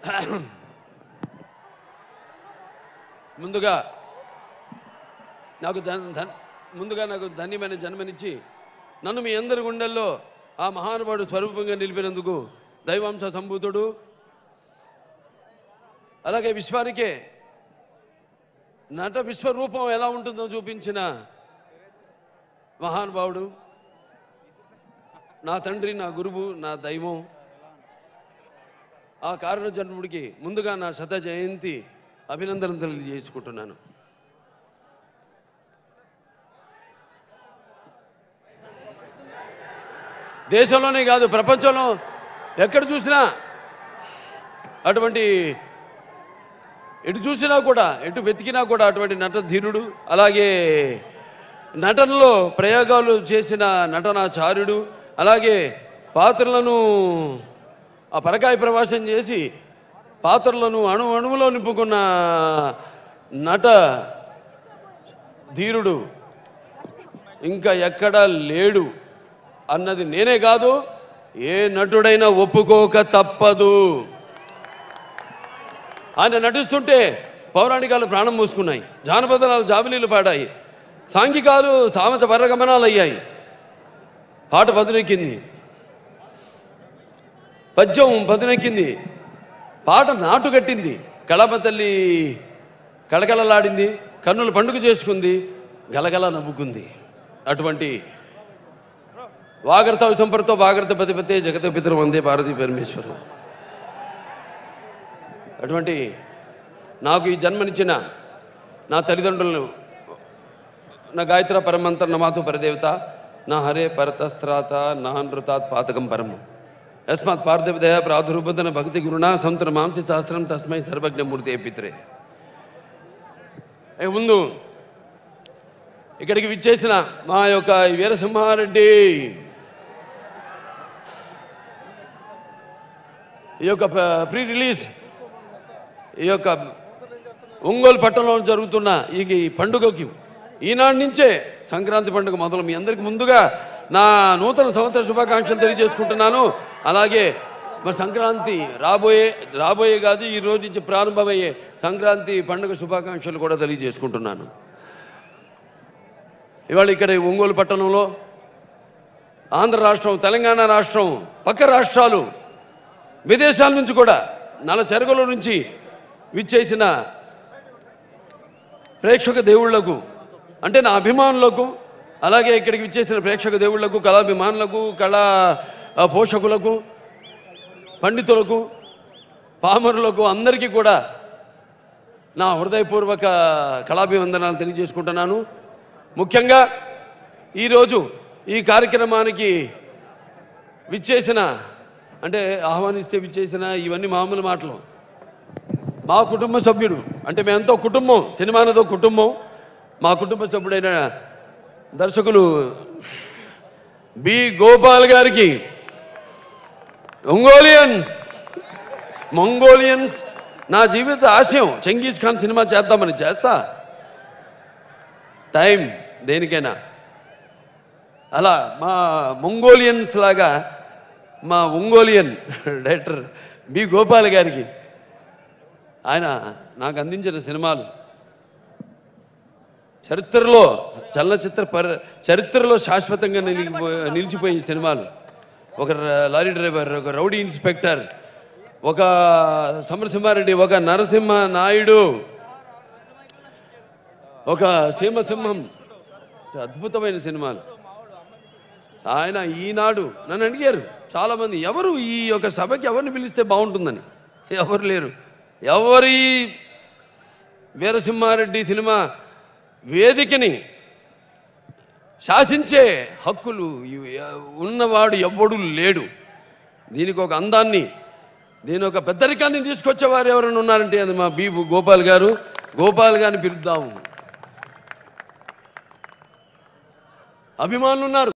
ముందుగా నాకు ధన్ ధన్ ముందుగా నాకు ధన్యమైన జన్మనిచ్చి నన్ను మీ అందరి గుండెల్లో ఆ మహానుభావుడు స్వరూపంగా నిలిపినందుకు దైవాంశ సంభూతుడు అలాగే విశ్వానికే నట విశ్వరూపం ఎలా ఉంటుందో చూపించిన మహానుభావుడు నా తండ్రి నా గురువు నా దైవం ఆ కారణ జన్ముడికి ముందుగా నా శత జయంతి అభినందనలు తెలియజేసుకుంటున్నాను దేశంలోనే కాదు ప్రపంచంలో ఎక్కడ చూసినా అటువంటి ఎటు చూసినా కూడా ఎటు వెతికినా కూడా అటువంటి నట ధీరుడు అలాగే నటనలో ప్రయోగాలు చేసిన నటనాచార్యుడు అలాగే పాత్రలను ఆ పరకాయ ప్రవాసం చేసి పాత్రలను అణు అణువులో నింపుకున్న నట ధీరుడు ఇంకా ఎక్కడా లేడు అన్నది నేనే కాదు ఏ నటుడైనా ఒప్పుకోక తప్పదు ఆయన నటిస్తుంటే పౌరాణికాలు ప్రాణం మూసుకున్నాయి జానపదాలు జాబిలీలు పాడాయి సాంఘికాలు సామత పరగమనాలు అయ్యాయి పాట పదునెక్కింది పద్యం పదునెక్కింది పాట నాటు కట్టింది కళామ తల్లి కళకళలాడింది కన్నులు పండుగ చేసుకుంది గలగల నవ్వుకుంది అటువంటి వాగర్త సంపర్తో వాగర్త పతిపతే జగత పితరు వందే భారతీ పరమేశ్వరు అటువంటి నాకు ఈ జన్మనిచ్చిన నా తల్లిదండ్రులను నా గాయత్ర పరమంతర నమాతు పరదేవత నా హరే పరతస్త్రాత నా నృతాత్ పాతకం పరమ యస్మాత్ పార్థివదయ ప్రాదురూపతన భక్తి గురుణా సంతున మాంసి శాస్త్రం తస్మై సర్వజ్ఞమూర్తి పిత్రే ఏ ముందు ఇక్కడికి విచ్చేసిన మా యొక్క ఈ వీరసింహారెడ్డి ఈ యొక్క ప్రీ రిలీజ్ ఈ యొక్క ఒంగోలు పట్టణంలో జరుగుతున్న ఈ ఈ పండుగకి ఈనాటి నుంచే సంక్రాంతి పండుగ మొదలు మీ అందరికి ముందుగా నా నూతన సంవత్సర శుభాకాంక్షలు తెలియజేసుకుంటున్నాను అలాగే మరి సంక్రాంతి రాబోయే రాబోయే కాదు ఈ రోజు నుంచి ప్రారంభమయ్యే సంక్రాంతి పండుగ శుభాకాంక్షలు కూడా తెలియజేసుకుంటున్నాను ఇవాళ ఇక్కడ ఈ ఒంగోలు పట్టణంలో ఆంధ్ర రాష్ట్రం తెలంగాణ రాష్ట్రం పక్క రాష్ట్రాలు విదేశాల నుంచి కూడా నల చెరగల నుంచి విచ్చేసిన ప్రేక్షక దేవుళ్లకు అంటే నా అభిమానులకు అలాగే ఇక్కడికి విచ్చేసిన ప్రేక్షక దేవుళ్లకు కళాభిమానులకు కళా ఆ, పోషకులకు పండితులకు పామరులకు అందరికీ కూడా నా హృదయపూర్వక కళాభివందనాలు తెలియజేసుకుంటున్నాను ముఖ్యంగా ఈరోజు ఈ కార్యక్రమానికి విచ్చేసిన అంటే ఆహ్వానిస్తే విచ్చేసిన ఇవన్నీ మామూలు మాటలు మా కుటుంబ సభ్యుడు అంటే మేమంతో కుటుంబం సినిమానదో కుటుంబం మా కుటుంబ సభ్యుడైన దర్శకులు బి గోపాల్ గారికి ఒంగోలియన్స్ మంగోలియన్స్ నా జీవిత ఆశయం చెంగీస్ ఖాన్ సినిమా చేద్దామని చేస్తా టైం దేనికైనా అలా మా మంగోలియన్స్ లాగా మా ఒంగోలియన్ డైరెక్టర్ బి గోపాల్ గారికి ఆయన నాకు అందించిన సినిమాలు చరిత్రలో చలనచిత్ర పర చరిత్రలో శాశ్వతంగా నిలిగిపో నిలిచిపోయే సినిమాలు ఒక ర- లారీ డ్రైవర్ ఒక రౌడీ ఇన్స్పెక్టర్ ఒక సమరసింహారెడ్డి ఒక నరసింహ నాయుడు ఒక సీమసింహం అద్భుతమైన సినిమాలు ఆయన ఈనాడు నన్ను అడిగారు చాలామంది ఎవరు ఈ యొక్క సభకి ఎవరిని పిలిస్తే బాగుంటుందని ఎవరు లేరు ఎవరి వీరసింహారెడ్డి సినిమా వేదికని శాసించే హక్కులు ఇవి- ఉన్నవాడు ఎవ్వడు లేడు దీనికి ఒక అందాన్ని దీని ఒక పెద్దరికాన్ని తీసుకొచ్చేవారు ఎవరైనా ఉన్నారంటే అది మా బి గోపాల్ గారు గోపాల్ గారిని పిలుద్దాము అభిమానులు ఉన్నారు